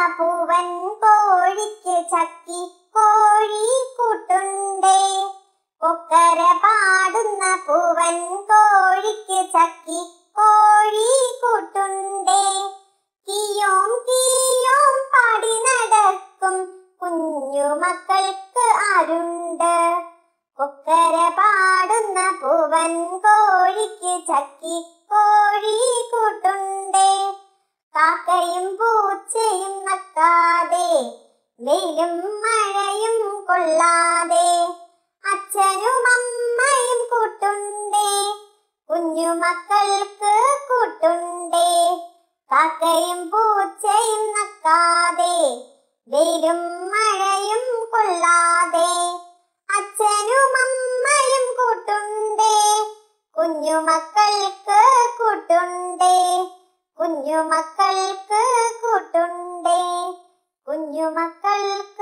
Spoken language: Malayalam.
പൂവൻ കോഴിക്ക് ചക്കി കോഴി കൂട്ടുണ്ടേ കൊക്കര പാടുന്ന പൂവൻ കോഴിക്ക് ചക്കി കോഴി കൂട്ടുണ്ടേ കിയോം കിയോം പാടി നടക്കും കുഞ്ഞു മക്കൾക്ക് ആരുണ്ട് കൊക്കര പാടുന്ന പൂവൻ കോഴിക്ക് ചക്കി കോഴി കൂട്ടുണ്ടേ കാക്കയും പൂച്ചയും നക്കാതെ വെയിലും മഴയും കൊള്ളാതെ അച്ഛനും അമ്മയും കൂട്ടുണ്ടേ കുഞ്ഞു മക്കൾക്ക് കൂട്ടുണ്ടേ കാക്കയും പൂച്ചയും നക്കാതെ വെയിലും മഴയും കൊള്ളാതെ അച്ഛനും അമ്മയും കൂട്ടുണ്ടേ കുഞ്ഞു മക്കൾക്ക് കൂട്ടുണ്ടേ കുഞ്ഞു മക്കൾക്ക് കൂട്ടുണ്ടേ കുഞ്ഞു മക്കൾക്ക്